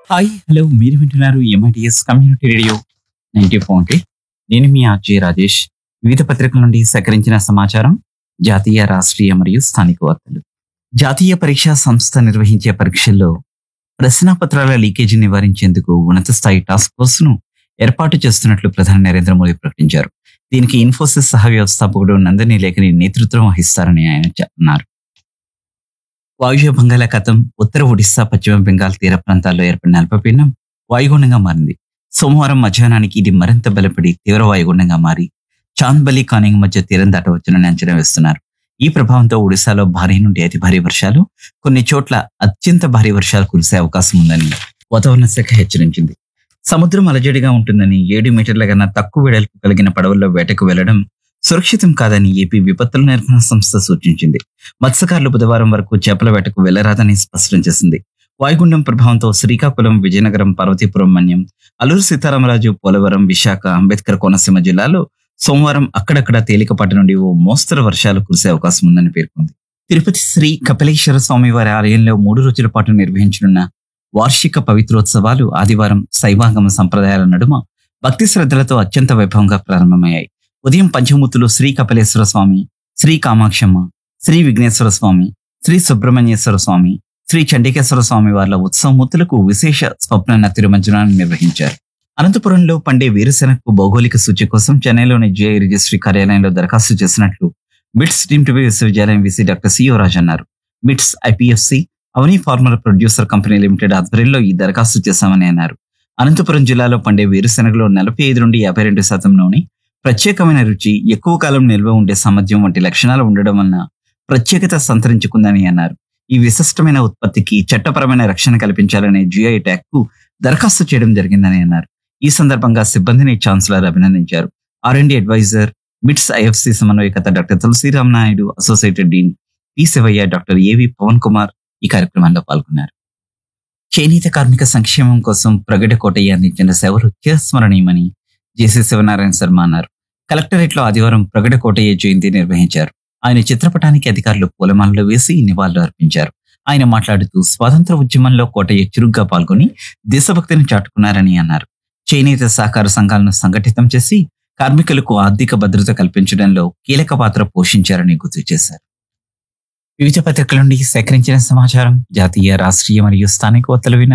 hi hello మీరు వింటున్నారు MITS community radio ninety point నేను మీ ఆర్జే రాజేష్ వివిధ పత్రికల నుండి సేకరించిన సమాచారం జాతీయ రాష్ట్రీయ మరియు స్థానిక వార్తలు జాతీయ పరీక్షా సంస్థ నిర్వహించే పరీక్షల్లో ప్రశ్నాపత్రాల లీకేజీ నివారించేందుకు ఉన్నత స్థాయి టాస్క్ ఫోర్స్ ను ఏర్పాటు చేస్తున్నట్లు ప్రధాని నరేంద్ర మోదీ ప్రకటించారు దీనికి ఇన్ఫోసిస్ సహ వ్యవస్థాపకుడు నందిని లేఖని నేతృత్వం వహిస్తారని ఆయన చె- అన్నారు వాయువ్య బంగాళాఖాతం ఉత్తర ఒడిశా పశ్చిమ బెంగాల్ తీర ప్రాంతాల్లో ఏర్పడిన అల్పపీడనం వాయుగుండంగా మారింది సోమవారం మధ్యాహ్నానికి ఇది మరింత బలపడి తీవ్ర వాయుగుండంగా మారి చాంద్బలి కానింగ్ మధ్య తీరం దాటవచ్చునని అంచనా వేస్తున్నారు ఈ ప్రభావంతో ఒడిశాలో భారీ నుండి అతి భారీ వర్షాలు కొన్ని చోట్ల అత్యంత భారీ వర్షాలు కురిసే అవకాశం ఉందని వాతావరణ శాఖ హెచ్చరించింది సముద్రం అలజడిగా ఉంటుందని ఏడు మీటర్ల కన్నా తక్కువ వెడల్పు కలిగిన పడవల్లో వేటకు వెళ్లడం సురక్షితం కాదని ఏపీ విపత్తుల నిర్వహణ సంస్థ సూచించింది మత్స్యకారులు బుధవారం వరకు చేపల వేటకు వెళ్లరాదని స్పష్టం చేసింది వాయుగుండం ప్రభావంతో శ్రీకాకుళం విజయనగరం పార్వతీపురం మన్యం అల్లూరు సీతారామరాజు పోలవరం విశాఖ అంబేద్కర్ కోనసీమ జిల్లాలో సోమవారం అక్కడక్కడ తేలికపాటి నుండి ఓ మోస్తరు వర్షాలు కురిసే అవకాశం ఉందని పేర్కొంది తిరుపతి శ్రీ కపిలేశ్వర స్వామి వారి ఆలయంలో మూడు రోజుల పాటు నిర్వహించనున్న వార్షిక పవిత్రోత్సవాలు ఆదివారం శైవాగమ సంప్రదాయాల నడుమ భక్తి శ్రద్ధలతో అత్యంత వైభవంగా ప్రారంభమయ్యాయి ఉదయం పంచమూర్తులు శ్రీ కపిలేశ్వర స్వామి శ్రీ కామాక్షమ్మ శ్రీ విఘ్నేశ్వర స్వామి శ్రీ సుబ్రహ్మణ్యేశ్వర స్వామి శ్రీ చండికేశ్వర స్వామి వార్ల ఉత్సవమూర్తులకు విశేష స్వప్న తిరుమంజనాన్ని నిర్వహించారు అనంతపురంలో పండే వేరుశెనగకు భౌగోళిక సూచి కోసం చెన్నైలోని జిఐ రిజిస్ట్రీ కార్యాలయంలో దరఖాస్తు చేసినట్లు మిట్స్ డీమ్ టు బి విశ్వవిద్యాలయం విసి డాక్టర్ సిఓ రాజ్ అన్నారు MITS IPFC Avani farmer producer company limited ఆధ్వర్యంలో ఈ దరఖాస్తు చేశామని అన్నారు అనంతపురం జిల్లాలో పండే వేరుశెనగలో నలభై ఐదు నుండి యాభై రెండు శాతం నూనె ప్రత్యేకమైన రుచి ఎక్కువ కాలం నిల్వ ఉండే సామర్థ్యం వంటి లక్షణాలు ఉండడం వలన ప్రత్యేకత సంతరించుకుందని అన్నారు ఈ విశిష్టమైన ఉత్పత్తికి చట్టపరమైన రక్షణ కల్పించాలనే జిఐ ట్యాగ్ కు దరఖాస్తు చేయడం జరిగిందని అన్నారు ఈ సందర్భంగా సిబ్బందిని ఛాన్సలర్ అభినందించారు R and advisor MITS IFC సమన్వయకర్త doctor Tulasiram Naidu associated dean P Sivaiah doctor AV Pavan Kumar ఈ కార్యక్రమంలో పాల్గొన్నారు చేనేత కార్మిక సంక్షేమం కోసం ప్రగడ కోటయ్య అందించిన సేవలు చిరస్మరణీయమని జేసీ శివనారాయణ శర్మ అన్నారు కలెక్టరేట్ లో ఆదివారం ప్రగడ కోటయ్య జయంతి నిర్వహించారు ఆయన చిత్రపటానికి అధికారులు పూలమాలలు వేసి నివాళులు అర్పించారు ఆయన మాట్లాడుతూ స్వాతంత్ర ఉద్యమంలో కోటయ్య చురుగ్గా పాల్గొని దేశభక్తిని చాటుకున్నారని అన్నారు చేనేత సహకార సంఘాలను సంఘటితం చేసి కార్మికులకు ఆర్థిక భద్రత కల్పించడంలో కీలక పాత్ర పోషించారని గుర్తు చేశారు వివిధ పత్రికల నుండి సేకరించిన సమాచారం జాతీయ రాష్ట్రీయ మరియు స్థానిక వార్తలు విన్నారు